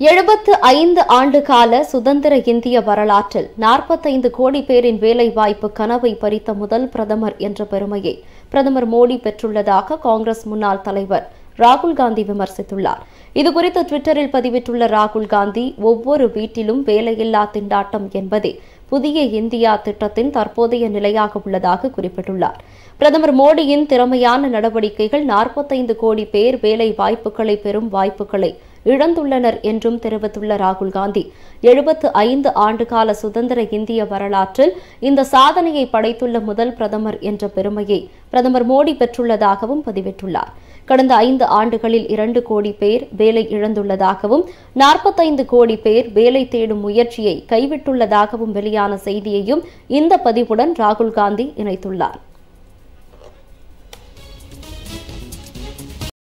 எழுபத்து ஐந்து ஆண்டு கால சுதந்திர இந்திய வரலாற்றில் நாற்பத்தைந்து கோடி பேரின் வேலைவாய்ப்பு கனவை பறித்த முதல் பிரதமர் என்ற பெருமையை பிரதமர் மோடி பெற்றுள்ளதாக காங்கிரஸ் முன்னாள் தலைவர் ராகுல் காந்தி விமர்சித்துள்ளார் இதுகுறித்து டுவிட்டரில் பதிவிட்டுள்ள ராகுல் காந்தி ஒவ்வொரு வீட்டிலும் வேலையில்லா திண்டாட்டம் என்பதே புதிய இந்தியா திட்டத்தின் தற்போதைய நிலையாக உள்ளதாக குறிப்பிட்டுள்ளார் பிரதமர் மோடியின் திறமையான நடவடிக்கைகள் நாற்பத்தைந்து கோடி பேர் வேலை வாய்ப்புகளை பெறும் வாய்ப்புகளை இழந்துள்ளனர் என்றும் தெரிவித்துள்ள ராகுல் காந்தி எழுபத்து ஐந்து ஆண்டுகால சுதந்திர இந்திய வரலாற்றில் இந்த சாதனையை படைத்துள்ள முதல் பிரதமர் என்ற பெருமையை பிரதமர் மோடி பெற்றுள்ளதாகவும் பதிவிட்டுள்ளார் கடந்த ஐந்து ஆண்டுகளில் இரண்டு கோடி பேர் வேலை இழந்துள்ளதாகவும் நாற்பத்தைந்து கோடி பேர் வேலை தேடும் முயற்சியை கைவிட்டுள்ளதாகவும் வெளியான செய்தியையும் இந்த பதிவுடன் ராகுல் காந்தி இணைத்துள்ளார்